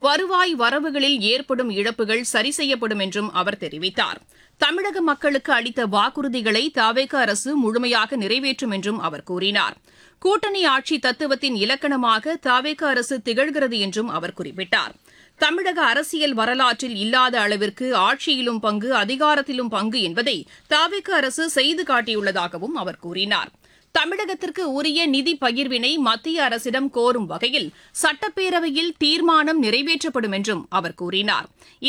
வருவாய் வரவுகளில் ஏற்படும் இழப்புகள் சரி செய்யப்படும் என்றும் அவர் தெரிவித்தார் தமிழக மக்களுக்கு அளித்த வாக்குறுதிகளை தவேக அரசு முழுமையாக நிறைவேற்றும் என்றும் அவர் கூறினார் கூட்டணி ஆட்சி தத்துவத்தின் இலக்கணமாக தவேக அரசு திகழ்கிறது என்றும் அவர் குறிப்பிட்டார் தமிழக அரசியல் வரலாற்றில் இல்லாத அளவிற்கு ஆட்சியிலும் பங்கு அதிகாரத்திலும் பங்கு என்பதை தவேக அரசு செய்து காட்டியுள்ளதாகவும் அவர் கூறினார் தமிழகத்திற்கு உரிய நிதி பகிர்வினை மத்திய அரசிடம் கோரும் வகையில் சட்டப்பேரவையில் தீர்மானம் நிறைவேற்றப்படும் என்றும் அவர் கூறினார்